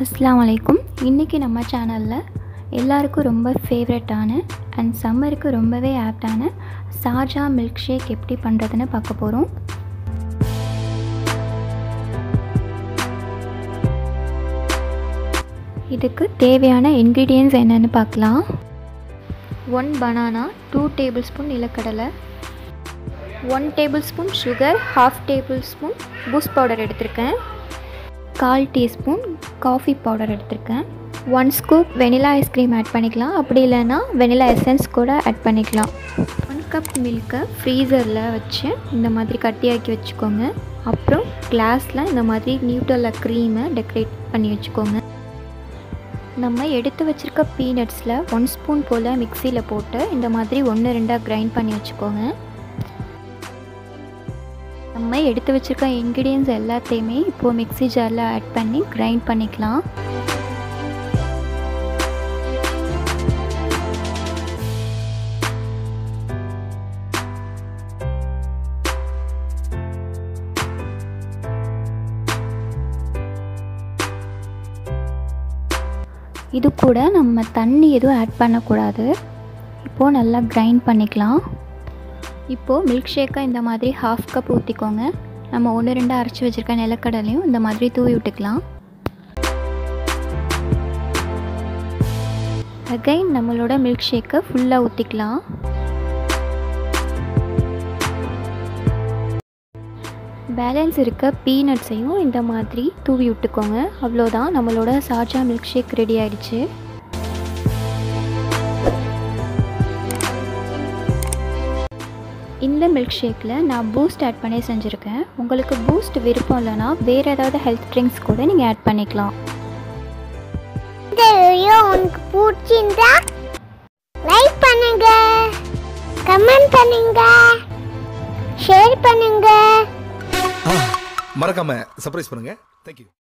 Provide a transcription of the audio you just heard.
அஸ்ஸலாமு அலைக்கும் இன்றைக்கி நம்ம சேனலில் எல்லாருக்கும் ரொம்ப ஃபேவரட்டான அண்ட் சம்மருக்கு ரொம்பவே ஆப்டான சாஜா மில்க் ஷேக் எப்படி பண்ணுறதுன்னு பார்க்க போகிறோம் இதுக்கு தேவையான இன்க்ரீடியன்ஸ் என்னென்னு பார்க்கலாம் one banana two tablespoon நிலக்கடலை one tablespoon sugar half tablespoon Boost powder எடுத்திருக்கேன் கால் டீஸ்பூன் காஃபி பவுடர் எடுத்திருக்கேன் one scoop vanilla ice cream add பண்ணிக்கலாம் அப்படி இல்லைன்னா வெனிலா எசன்ஸ் கூட ஆட் பண்ணிக்கலாம் ஒன் கப் மில்கை ஃப்ரீசரில் வச்சு இந்த மாதிரி கட்டியாக்கி வச்சுக்கோங்க அப்புறம் கிளாஸில் இந்த மாதிரி நியூட்டல்ல க்ரீமை டெக்கரேட் பண்ணி வச்சுக்கோங்க நம்ம எடுத்து வச்சுருக்க பீனட்ஸில் ஒன் ஸ்பூன் போல் மிக்சியில் போட்டு இந்த மாதிரி ஒன்று ரெண்டாக கிரைண்ட் பண்ணி வச்சுக்கோங்க நம்ம எடுத்து வச்சுருக்க இன்க்ரீடியன்ஸ் எல்லாத்தையுமே இப்போது மிக்ஸி ஜாரில் ஆட் பண்ணி கிரைண்ட் பண்ணிக்கலாம் இது கூட நம்ம தண்ணி எதுவும் ஆட் பண்ணக்கூடாது இப்போது நல்லா கிரைண்ட் பண்ணிக்கலாம் இப்போது மில்க் ஷேக்கை இந்த மாதிரி ஹாஃப் கப் ஊற்றிக்கோங்க நம்ம ஒன்று ரெண்டு அரைச்சி வச்சுருக்க நிலக்கடலையும் இந்த மாதிரி தூவி விட்டுக்கலாம் அகைன் நம்மளோட மில்க் ஷேக்கை ஃபுல்லாக ஊற்றிக்கலாம் பேலன்ஸ் இருக்க பீனட்ஸையும் இந்த மாதிரி தூவி விட்டுக்கோங்க அவ்வளோதான் நம்மளோட சாஜா மில்க் ஷேக் ரெடி ஆயிடுச்சு இந்த மில்க் ஷேக்கில் நான் பூஸ்ட் ஆட் பண்ணி செஞ்சுருக்கேன் உங்களுக்கு பூஸ்ட் விருப்பம் இல்லைன்னா வேறு ஏதாவது ஹெல்த் ட்ரிங்க்ஸ் கூட நீங்கள் ஆட் பண்ணிக்கலாம் இந்த வீடியோ உங்களுக்கு பிடிச்சிருந்தா லைக் பண்ணுங்க கமெண்ட் பண்ணுங்க ஷேர் பண்ணுங்க மறக்காம சர்ப்ரைஸ் பண்ணுங்க தேங்க்யூ